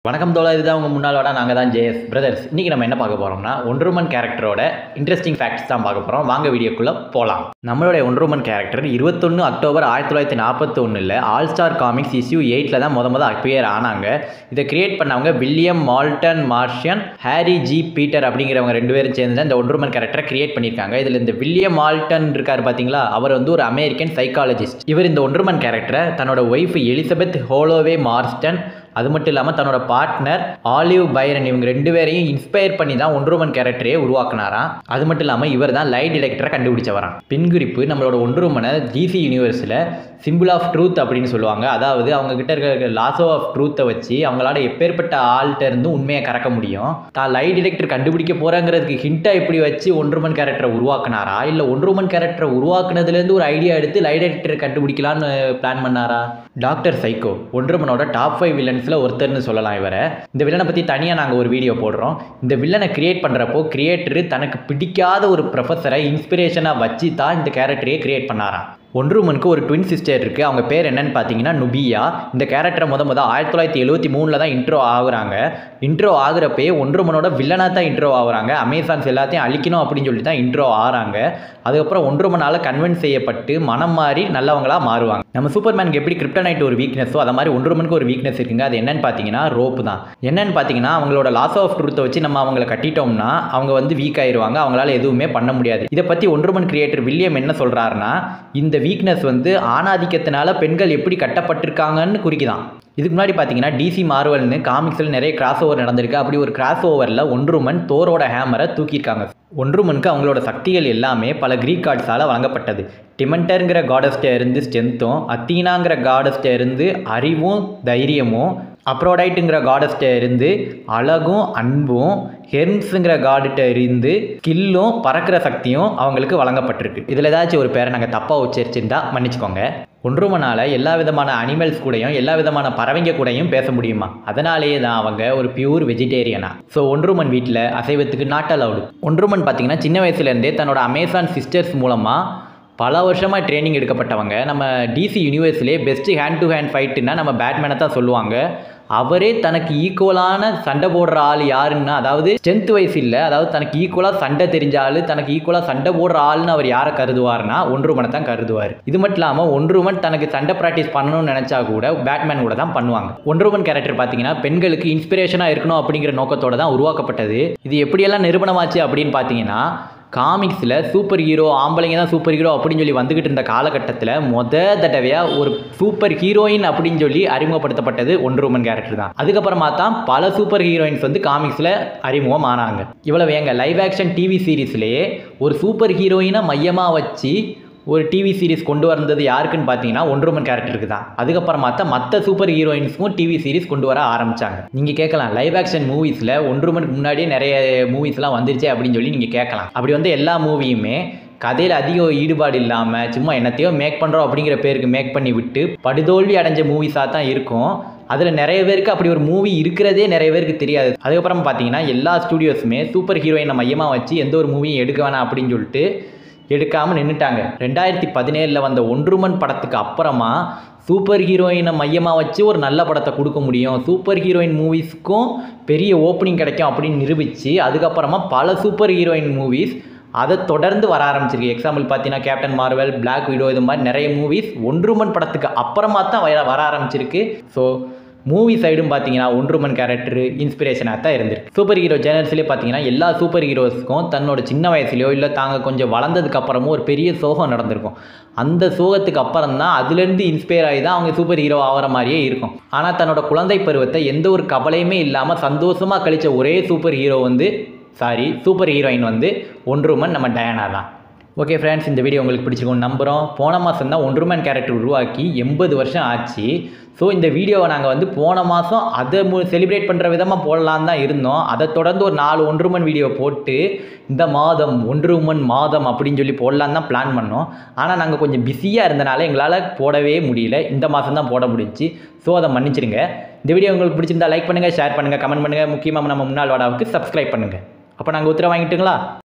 வணக்கம் தோழா இதுதான் உங்கள் முன்னாள் வாடா நாங்கள் தான் ஜேஎஸ் பிரதர்ஸ் இன்றைக்கி நம்ம என்ன பார்க்க போகிறோம்னா ஒன்றுமன் கேரக்டரோட இன்ட்ரெஸ்டிங் ஃபேக்ட்ஸ் தான் பார்க்க போகிறோம் வாங்க வீடியோக்குள்ளே போகலாம் நம்மளுடைய ஒன்றுமன் கேரக்டர் இருபத்தொன்று அக்டோபர் ஆயிரத்தி தொள்ளாயிரத்தி நாற்பத்தொன்னில் ஆல் ஸ்டார் காமிக்ஸ் இஷ்யூ எயிட்டில் தான் முத முத அப்பியர் ஆனாங்க இதை கிரியேட் பண்ணவங்க William Moulton Marston Harry G Peter அப்படிங்கிறவங்க ரெண்டு பேரும் சேர்ந்து தான் இந்த ஒன்றுமன் கேரக்டரை கிரியேட் பண்ணியிருக்காங்க இதில் இந்த வில்லியம் மால்டன் இருக்கார் பார்த்தீங்களா அவர் வந்து ஒரு அமெரிக்கன் சைக்காலஜிஸ்ட் இவர் இந்த ஒன்றுமன் கேரக்டரை தன்னோட ஒய்ஃப் எலிசபெத் ஹோலோவே மார்ஸ்டன் அது மட்டும் இல்லாமல் தன்னோட பார்ட்னர் ஆலிவ் பைரன் இவங்க ரெண்டு பேரையும் இன்ஸ்பயர் பண்ணி தான் ஒன்றுமன் கேரக்டரே உருவாக்குனாராம் அது மட்டும் இல்லாமல் இவர் தான் லைட் டிடெக்டரை கண்டுபிடிச்சவராம் பின்குறிப்பு நம்மளோட ஒன்றுமனை டிசி யூனிவர்ஸில் சிம்பிள் ஆஃப் ட்ரூத் அப்படின்னு சொல்லுவாங்க அதாவது அவங்க கிட்ட இருக்க லாசோ ஆஃப் ட்ரூத்தை வச்சு அவங்களால எப்பேற்பட்ட ஆள்கிட்ட இருந்து உண்மையை கறக்க முடியும் தான் லைட் டிடெக்டர் கண்டுபிடிக்க போகிறங்கிறதுக்கு ஹிண்ட்டை இப்படி வச்சு ஒன்றுமன் கேரக்டரை உருவாக்குனாரா இல்லை ஒன்றுமன் கேரக்டரை உருவாக்குனதுலேருந்து ஒரு ஐடியா எடுத்து லைட் டிடெக்டரை கண்டுபிடிக்கலான்னு பிளான் பண்ணாரா டாக்டர் சைக்கோ ஒன்றுமனோட டாப் ஃபைவ் வில்லன்ஸில் ஒருத்தர்னு சொல்லலாம் இவரை இந்த வில்லனை பற்றி தனியாக நாங்கள் ஒரு வீடியோ போடுறோம் இந்த வில்லனை கிரியேட் பண்ணுறப்போ கிரியேட்டரு தனக்கு பிடிக்காத ஒரு ப்ரொஃபஸரை இன்ஸ்பிரேஷனாக வச்சு தான் இந்த கேரக்டரையே கிரியேட் பண்ணாராம் ஒன்றுமனுக்கு ஒரு ட்வின் சிஸ்டர் இருக்குது அவங்க பேர் என்னன்னு பார்த்தீங்கன்னா நுபியா இந்த கேரக்டரை முத முத ஆயிரத்தி தொள்ளாயிரத்தி எழுபத்தி மூணில் தான் இன்ட்ரோ ஆகுறாங்க இன்ட்ரோ ஆகுறப்பே ஒன்றுமனோட வில்லனாக தான் இன்ட்ரோ ஆகுறாங்க அமேசான்ஸ் எல்லாத்தையும் அழிக்கணும் அப்படின்னு சொல்லி தான் இன்ட்ரோ ஆகிறாங்க அதுக்கப்புறம் ஒன்றுமனால் கன்வின்ஸ் செய்யப்பட்டு மனம் மாறி நல்லவங்களாக மாறுவாங்க நம்ம சூப்பர்மேனுக்கு எப்படி கிரிப்டனைட் ஒரு வீக்னஸோ அதை மாதிரி ஒன்றுமனுக்கு ஒரு வீக்னஸ் இருக்குங்க அது என்னன்னு பார்த்தீங்கன்னா ரோப்பு தான் என்னன்னு பார்த்தீங்கன்னா அவங்களோட லாஸ் ஆஃப் ட்ரூத்தை வச்சு நம்ம அவங்கள கட்டிட்டோம்னா அவங்க வந்து வீக் ஆயிருவாங்க அவங்களால எதுவுமே பண்ண முடியாது இதை பற்றி ஒன்றுமன் கிரியேட்டர் வில்லியம் என்ன சொல்கிறாருன்னா இந்த வீக்னஸ் வந்து ஆணாதிக்கத்தினால பெண்கள் எப்படி கட்டப்பட்டிருக்காங்கன்னு குறிக்குதான் இதுக்கு முன்னாடி பார்த்தீங்கன்னா டிசி மார்வல்னு காமிக்ஸில் நிறைய கிராஸ் ஓவர் நடந்திருக்கு அப்படி ஒரு கிராஸ் ஓவரில் ஒன்றுமன் தோரோட ஹேமரை தூக்கியிருக்காங்க ஒன்றுமனுக்கு அவங்களோட சக்திகள் எல்லாமே பல கிரீக் காட்ஸால் வழங்கப்பட்டது டிமெண்டருங்கிற காடஸ்ட்டை இருந்து ஸ்ட்ரென்த்தும் அத்தீனாங்கிற காடஸ்ட்டை இருந்து அறிவும் தைரியமும் அப்ரோடைட்டுங்கிற காடஸ்ட்டை இருந்து அழகும் அன்பும் ஹெர்ம்ஸுங்கிற காடுகிட்ட இருந்து ஸ்கில்லும் பறக்கிற சக்தியும் அவங்களுக்கு வழங்கப்பட்டிருக்கு இதில் ஏதாச்சும் ஒரு பேரை நாங்கள் தப்பாக உச்சரிச்சிருந்தா மன்னிச்சுக்கோங்க ஒன்றுமனால் எல்லா விதமான அனிமல்ஸ் கூடயும் எல்லா விதமான பறவைங்க கூடயும் பேச முடியுமா அதனாலேயே தான் அவங்க ஒரு பியூர் வெஜிடேரியனா ஸோ ஒன்றுமன் வீட்டில் அசைவத்துக்கு நாட் அலவுடு ஒன்றுமன் பார்த்தீங்கன்னா சின்ன வயசுலேருந்தே தன்னோட அமேசான் சிஸ்டர்ஸ் மூலமாக பல வருஷமாக ட்ரைனிங் எடுக்கப்பட்டவங்க நம்ம டிசி யூனிவர்ஸ்லேயே பெஸ்ட்டு ஹேண்ட் டு ஹேண்ட் ஃபைட்டுன்னா நம்ம பேட்மேனை தான் சொல்லுவாங்க அவரே தனக்கு ஈக்குவலான சண்டை போடுற ஆள் யாருன்னா அதாவது ஸ்ட்ரென்த் வைஸ் இல்லை அதாவது தனக்கு ஈக்குவலாக சண்டை தெரிஞ்ச ஆள் தனக்கு ஈக்குவலாக சண்டை போடுற ஆள்னு அவர் யாரை கருதுவார்னா ஒன்றுமனை தான் கருதுவார் இது மட்டும் இல்லாமல் ஒன்றுமன் தனக்கு சண்டை ப்ராக்டிஸ் பண்ணணும்னு நினச்சா கூட பேட்மேன் கூட தான் பண்ணுவாங்க ஒன்றுமன் கேரக்டர் பார்த்தீங்கன்னா பெண்களுக்கு இன்ஸ்பிரேஷனாக இருக்கணும் அப்படிங்கிற நோக்கத்தோட தான் உருவாக்கப்பட்டது இது எப்படியெல்லாம் நிரூபணமாச்சு அப்படின்னு பார்த்தீங்கன்னா காமிக்ஸில் சூப்பர் ஹீரோ ஆம்பளைங்க தான் சூப்பர் ஹீரோ அப்படின்னு சொல்லி வந்துக்கிட்டு இருந்த காலகட்டத்தில் மொத தடவையாக ஒரு சூப்பர் ஹீரோயின் அப்படின்னு சொல்லி அறிமுகப்படுத்தப்பட்டது ஒன்று உமன் கேரக்டர் தான் அதுக்கப்புறமா தான் பல சூப்பர் ஹீரோயின்ஸ் வந்து காமிக்ஸில் அறிமுகம் ஆனாங்க இவ்வளவு எங்க லைவ் ஆக்ஷன் டிவி சீரீஸ்லேயே ஒரு சூப்பர் ஹீரோயினை மையமாக வச்சு ஒரு டிவி சீரிஸ் கொண்டு வந்தது யாருக்குன்னு பார்த்தீங்கன்னா ஒன்றுமன் கேரக்டருக்கு தான் அதுக்கப்புறமா தான் மற்ற சூப்பர் ஹீரோயின்ஸ்க்கும் டிவி சீரிஸ் கொண்டு வர ஆரம்பித்தாங்க நீங்கள் கேட்கலாம் லைவ் ஆக்ஷன் மூவிஸில் ஒன்றுமனுக்கு முன்னாடியே நிறைய மூவிஸ்லாம் வந்துருச்சு அப்படின்னு சொல்லி நீங்கள் கேட்கலாம் அப்படி வந்து எல்லா மூவியுமே கதையில் அதிக ஈடுபாடு இல்லாமல் சும்மா என்னத்தையோ மேக் பண்ணுறோம் அப்படிங்கிற பேருக்கு மேக் பண்ணி விட்டு படுதோல்வி அடைஞ்ச மூவிஸாக தான் இருக்கும் அதில் நிறைய பேருக்கு அப்படி ஒரு மூவி இருக்கிறதே நிறைய பேருக்கு தெரியாது அதுக்கப்புறம் பார்த்தீங்கன்னா எல்லா ஸ்டூடியோஸுமே சூப்பர் ஹீரோயினை மையமாக வச்சு எந்த ஒரு மூவியும் எடுக்க வேணாம் அப்படின்னு சொல்லிட்டு எடுக்காமல் நின்றுட்டாங்க ரெண்டாயிரத்தி பதினேழில் வந்த ஒன்றுமன் படத்துக்கு அப்புறமா சூப்பர் ஹீரோயினை மையமாக வச்சு ஒரு நல்ல படத்தை கொடுக்க முடியும் சூப்பர் ஹீரோயின் மூவிஸ்க்கும் பெரிய ஓப்பனிங் கிடைக்கும் அப்படின்னு நிரூபித்து அதுக்கப்புறமா பல சூப்பர் ஹீரோயின் மூவிஸ் அதை தொடர்ந்து வர ஆரம்பிச்சிருக்கு எக்ஸாம்பிள் பார்த்தீங்கன்னா கேப்டன் மார்வல் பிளாக் வீடோ இது மாதிரி நிறைய மூவிஸ் ஒன்றுமன் படத்துக்கு அப்புறமா தான் வர வர ஆரம்பிச்சிருக்கு ஸோ மூவி சைடும் பார்த்தீங்கன்னா ஒன்றுமன் கேரக்டர் இன்ஸ்பிரேஷனாக தான் இருந்திருக்கு சூப்பர் ஹீரோ ஜேனல்ஸ்லேயே பார்த்தீங்கன்னா எல்லா சூப்பர் ஹீரோஸ்க்கும் தன்னோட சின்ன வயசுலையோ இல்லை தாங்க கொஞ்சம் வளர்ந்ததுக்கு அப்புறமும் ஒரு பெரிய சோகம் நடந்திருக்கும் அந்த சோகத்துக்கு அப்புறம் தான் அதுலேருந்து இன்ஸ்பயர் ஆகி தான் அவங்க சூப்பர் ஹீரோ ஆகிற மாதிரியே இருக்கும் ஆனால் தன்னோட குழந்தை பருவத்தை எந்த ஒரு கவலையுமே இல்லாமல் சந்தோஷமாக கழித்த ஒரே சூப்பர் ஹீரோ வந்து சாரி சூப்பர் ஹீரோயின் வந்து ஒன்றுமன் நம்ம டயானா தான் ஓகே ஃப்ரெண்ட்ஸ் இந்த வீடியோ உங்களுக்கு பிடிச்சிருக்கும் நம்புகிறோம் போன மாதம் தான் ஒன்றுமேன் கேரக்டர் உருவாக்கி எண்பது வருஷம் ஆச்சு ஸோ இந்த வீடியோவை நாங்கள் வந்து போன மாதம் அதை மு செலிப்ரேட் பண்ணுற விதமாக போடலான்னு தான் இருந்தோம் அதை தொடர்ந்து ஒரு நாலு ஒன்றுமன் வீடியோ போட்டு இந்த மாதம் ஒன்றுமன் மாதம் அப்படின்னு சொல்லி போடலான்னு தான் பிளான் பண்ணோம் ஆனால் நாங்கள் கொஞ்சம் பிஸியாக இருந்தனால எங்களால் போடவே முடியல இந்த மாதம் தான் போட முடிஞ்சுச்சு ஸோ அதை மன்னிச்சிடுங்க இந்த வீடியோ உங்களுக்கு பிடிச்சிருந்தா லைக் பண்ணுங்கள் ஷேர் பண்ணுங்கள் கமெண்ட் பண்ணுங்கள் முக்கியமாக நம்ம முன்னாள் வாடாவுக்கு சப்ஸ்கிரைப் பண்ணுங்கள் அப்போ நாங்கள் உத்தரவு வாங்கிட்டுங்களா